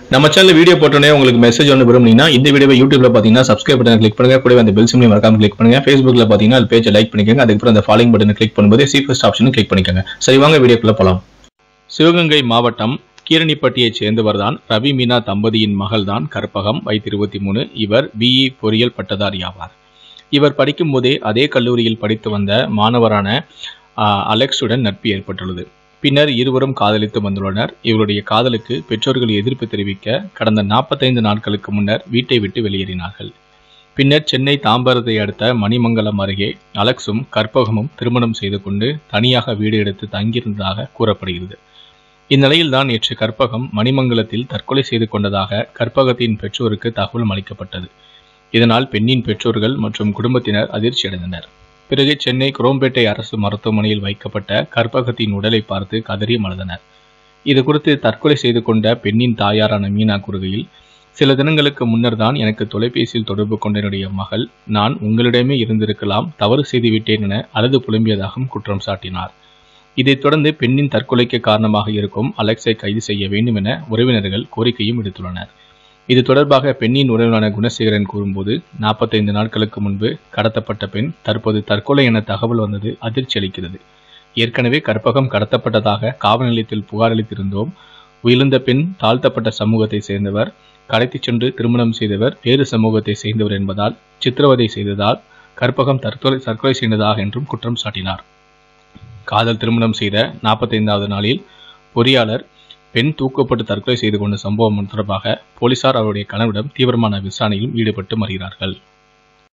நம்ம channel video போட்டோன்னே உங்களுக்கு மெசேஜ் ஒன்று விரும்புனீங்கன்னா இந்த வீடியோவை யூடியூப்ல பார்த்தீங்கன்னா சப்ஸ்கிரைப் பட்டன் கிளிக் பண்ணுங்க கூடவே அந்த பெல் சிம்லையும் மறக்காம கிளிக் பண்ணுங்க ஃபேஸ்புக்ல பார்த்தீங்கன்னா அது பேஜை லைக் பண்ணிக்கோங்க அதுக்கப்புறம் அந்த ஃபாலோயிங் பட்டனை கிளிக் பண்ணும்போது சி ஃபர்ஸ்ட் ஆப்ஷனும் கிளிக் பண்ணிக்கோங்க சரி வாங்க வீடியோக்குள்ள போலாம் சிவகங்கை மாவட்டம் கீரணிப்பட்டியைச் சேர்ந்தவர்தான் ரவி மீனா தம்பதியின் மகள்தான் கற்பகம் வயது இருபத்தி மூணு இவர் பிஇ பொறியியல் பட்டதாரி ஆவார் இவர் படிக்கும் போதே அதே கல்லூரியில் படித்து வந்த மாணவரான ஆ, அலெக்ஸுடன் நட்பு ஏற்பட்டுள்ளது பின்னர் இருவரும் காதலித்து வந்துள்ளனர் இவருடைய காதலுக்கு பெற்றோர்கள் எதிர்ப்பு தெரிவிக்க கடந்த நாற்பத்தைந்து நாட்களுக்கு முன்னர் வீட்டை விட்டு வெளியேறினார்கள் பின்னர் சென்னை தாம்பரத்தை அடுத்த மணிமங்கலம் அருகே அலெக்ஸும் கற்பகமும் திருமணம் செய்து கொண்டு தனியாக வீடு எடுத்து தங்கியிருந்ததாக கூறப்படுகிறது இந்நிலையில்தான் நேற்று கற்பகம் மணிமங்கலத்தில் தற்கொலை செய்து கொண்டதாக கற்பகத்தின் பெற்றோருக்கு தகவல் அளிக்கப்பட்டது இதனால் பெண்ணின் பெற்றோர்கள் மற்றும் குடும்பத்தினர் அதிர்ச்சி அடைந்தனர் பிறகு சென்னை குரோம்பேட்டை அரசு மருத்துவமனையில் வைக்கப்பட்ட கற்பகத்தின் உடலை பார்த்து கதறி மலர்ந்தனர் இது குறித்து தற்கொலை செய்து கொண்ட பெண்ணின் தாயாரான மீனா கூறுகையில் சில தினங்களுக்கு முன்னர் தான் எனக்கு தொலைபேசியில் தொடர்பு கொண்ட என்னுடைய மகள் நான் உங்களிடமே இருந்திருக்கலாம் தவறு செய்துவிட்டேன் என அழுது புலம்பியதாகவும் குற்றம் சாட்டினார் இதைத் தொடர்ந்து பெண்ணின் தற்கொலைக்கு காரணமாக இருக்கும் அலெக்ஸை கைது செய்ய வேண்டும் என உறவினர்கள் கோரிக்கையும் விடுத்துள்ளனர் இது தொடர்பாக பெண்ணின் உறவினரான குணசேகரன் கூறும்போது நாற்பத்தைந்து நாட்களுக்கு முன்பு கடத்தப்பட்ட பெண் தற்போது தற்கொலை என தகவல் வந்தது அதிர்ச்சி அளிக்கிறது ஏற்கனவே கற்பகம் கடத்தப்பட்டதாக காவல் நிலையத்தில் புகார் அளித்திருந்தோம் உயிர்ந்த பெண் தாழ்த்தப்பட்ட சமூகத்தை சேர்ந்தவர் கடத்திச் சென்று திருமணம் செய்தவர் வேறு சமூகத்தை சேர்ந்தவர் என்பதால் சித்திரவதை செய்ததால் கற்பகம் தற்கொலை தற்கொலை செய்ததாக என்றும் குற்றம் சாட்டினார் காதல் திருமணம் செய்த நாற்பத்தைந்தாவது நாளில் பொறியாளர் பெண் தூக்கப்பட்டு தற்கொலை செய்து கொண்ட சம்பவம் தொடர்பாக போலீசார் அவருடைய கணவரிடம் தீவிரமான விசாரணையிலும் ஈடுபட்டு வருகிறார்கள்